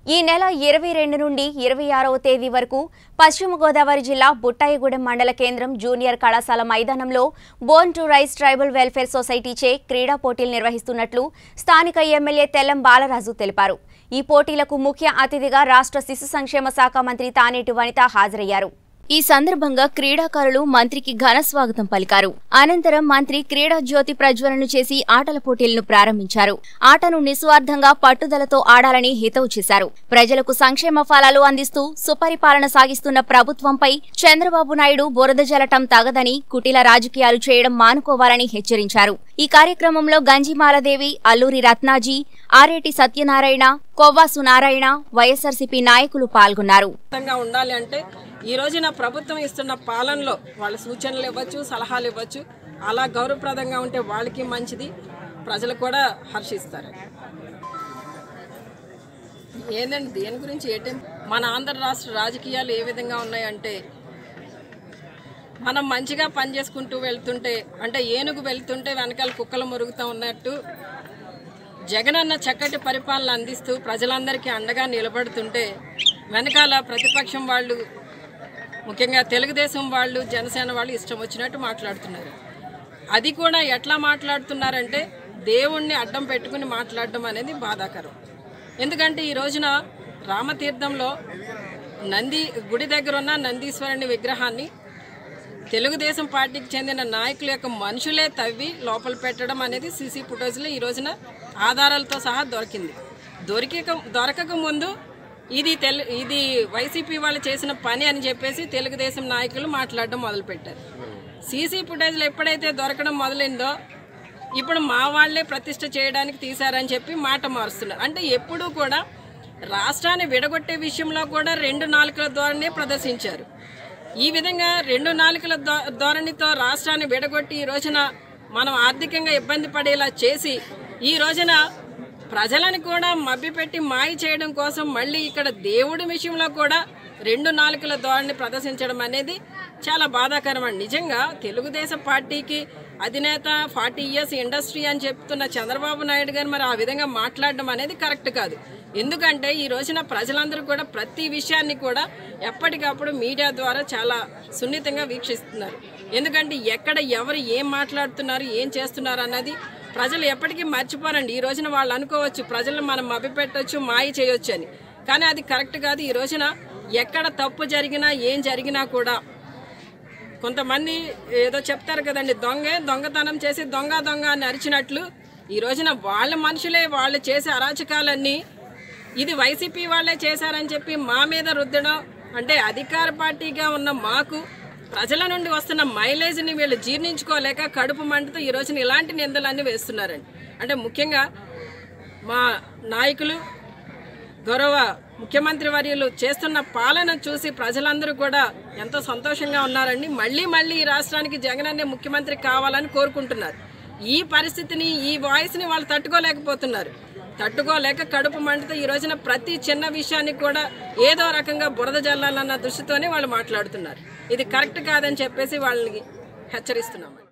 ఈ నెల ఇరవై రెండు నుండి ఇరవై ఆరవ తేదీ వరకు పశ్చిమ గోదావరి జిల్లా బుట్టాయిగూడెం మండల కేంద్రం జూనియర్ కళాశాల మైదానంలో born to rise tribal welfare సొసైటీచే క్రీడా పోటీలు నిర్వహిస్తున్నట్లు స్థానిక ఎమ్మెల్యే తెల్లం బాలరాజు తెలిపారు ఈ పోటీలకు ముఖ్య అతిథిగా రాష్ట్ర శిశు సంక్షేమ శాఖ మంత్రి తానేటి వనిత హాజరయ్యారు ఈ సందర్భంగా క్రీడాకారులు మంత్రికి ఘన స్వాగతం పలికారు అనంతరం మంత్రి క్రీడా జ్యోతి ప్రజ్వలన చేసి ఆటల పోటీలను ప్రారంభించారు ఆటను నిస్వార్థంగా పట్టుదలతో ఆడాలని హితవు చేశారు ప్రజలకు సంక్షేమ ఫలాలు అందిస్తూ సుపరిపాలన సాగిస్తున్న ప్రభుత్వంపై చంద్రబాబు నాయుడు బురద జలటం తగదని కుటిల రాజకీయాలు చేయడం మానుకోవాలని హెచ్చరించారు ఈ కార్యక్రమంలో గంజిమాలదేవి అల్లూరి రత్నాజీ ఆరేటి సత్యనారాయణ కొవ్వాసు నారాయణ వైఎస్ఆర్సీపీ నాయకులు పాల్గొన్నారు విధంగా ఉండాలి అంటే ఈ రోజున ప్రభుత్వం ఇస్తున్న పాలనలో వాళ్ళ సూచనలు ఇవ్వచ్చు సలహాలు ఇవ్వచ్చు అలా గౌరవప్రదంగా ఉంటే వాళ్ళకి మంచిది ప్రజలు కూడా హర్షిస్తారు ఏందండి దేని గురించి ఏంటి మన ఆంధ్ర రాష్ట్ర రాజకీయాలు ఏ విధంగా ఉన్నాయంటే మనం మంచిగా పని చేసుకుంటూ వెళ్తుంటే అంటే ఏనుగు వెళ్తుంటే వెనకాల కుక్కలు మురుగుతూ ఉన్నట్టు జగనన్న చక్కటి పరిపాలన అందిస్తూ ప్రజలందరికీ అండగా నిలబడుతుంటే వెనకాల ప్రతిపక్షం వాళ్ళు ముఖ్యంగా తెలుగుదేశం వాళ్ళు జనసేన వాళ్ళు ఇష్టం వచ్చినట్టు మాట్లాడుతున్నారు అది కూడా ఎట్లా మాట్లాడుతున్నారంటే దేవుణ్ణి అడ్డం పెట్టుకుని మాట్లాడడం అనేది బాధాకరం ఎందుకంటే ఈ రోజున రామతీర్థంలో నంది గుడి దగ్గర ఉన్న నందీశ్వరుని విగ్రహాన్ని తెలుగుదేశం పార్టీకి చెందిన నాయకుల యొక్క మనుషులే తవ్వి లోపల పెట్టడం అనేది సీసీ ఫుటేజ్లో ఈ రోజున ఆధారాలతో సహా దొరికింది దొరిక దొరకక ముందు ఇది తెలు ఇది వైసీపీ వాళ్ళు చేసిన పని అని చెప్పేసి తెలుగుదేశం నాయకులు మాట్లాడడం మొదలుపెట్టారు సీసీ ఫుటేజ్లు ఎప్పుడైతే దొరకడం మొదలైందో ఇప్పుడు మా వాళ్ళే ప్రతిష్ట చేయడానికి తీశారని చెప్పి మాట మారుస్తున్నారు అంటే ఎప్పుడూ కూడా రాష్ట్రాన్ని విడగొట్టే విషయంలో కూడా రెండు నాలుకల ధోరణి ప్రదర్శించారు ఈ విధంగా రెండు నాలుకల ధో- ధోరణితో రాష్ట్రాన్ని విడగొట్టి ఈ రోజున మనం ఆర్థికంగా ఇబ్బంది పడేలా చేసి ఈ రోజున ప్రజలను కూడా మభ్యపెట్టి మాయ చేయడం కోసం మళ్ళీ ఇక్కడ దేవుడి విషయంలో కూడా రెండు నాలుకల ధోరణి ప్రదర్శించడం అనేది చాలా బాధాకరం అండి నిజంగా తెలుగుదేశం పార్టీకి అధినేత ఫార్టీ ఇయర్స్ ఇండస్ట్రీ అని చెప్తున్న చంద్రబాబు నాయుడు గారు మరి ఆ విధంగా మాట్లాడడం అనేది కరెక్ట్ కాదు ఎందుకంటే ఈ రోజున ప్రజలందరూ కూడా ప్రతి విషయాన్ని కూడా ఎప్పటికప్పుడు మీడియా ద్వారా చాలా సున్నితంగా వీక్షిస్తున్నారు ఎందుకంటే ఎక్కడ ఎవరు ఏం మాట్లాడుతున్నారు ఏం చేస్తున్నారు అన్నది ప్రజలు ఎప్పటికీ మర్చిపోరండి ఈ రోజున వాళ్ళు అనుకోవచ్చు ప్రజలను మనం మభ్యపెట్టొచ్చు మాయ చేయొచ్చు అని కానీ అది కరెక్ట్ కాదు ఈ రోజున ఎక్కడ తప్పు జరిగినా ఏం జరిగినా కూడా కొంతమంది ఏదో చెప్తారు కదండి దొంగే దొంగతనం చేసి దొంగ దొంగ అని అరిచినట్లు ఈ రోజున వాళ్ళ మనుషులే వాళ్ళు చేసే అరాచకాలన్నీ ఇది వైసీపీ వాళ్ళే చేశారని చెప్పి మా మీద రుద్దడం అంటే అధికార పార్టీగా ఉన్న మాకు ప్రజల నుండి వస్తున్న మైలేజ్ని వీళ్ళు జీర్ణించుకోలేక కడుపు మంటతో ఈ రోజున ఇలాంటి నిందలన్నీ వేస్తున్నారండి అంటే ముఖ్యంగా మా నాయకులు గౌరవ ముఖ్యమంత్రి వర్యులు చేస్తున్న పాలన చూసి ప్రజలందరూ కూడా ఎంతో సంతోషంగా ఉన్నారండి మళ్ళీ మళ్ళీ ఈ రాష్ట్రానికి జగన్ అనే ముఖ్యమంత్రి కావాలని కోరుకుంటున్నారు ఈ పరిస్థితిని ఈ వాయిస్ని వాళ్ళు తట్టుకోలేకపోతున్నారు తట్టుకోలేక కడుపు మంటతో ఈ రోజున ప్రతి చిన్న విషయానికి కూడా ఏదో రకంగా బురద జల్లాలన్న దృష్టితోనే వాళ్ళు మాట్లాడుతున్నారు ఇది కరెక్ట్ కాదని చెప్పేసి వాళ్ళని హెచ్చరిస్తున్నాం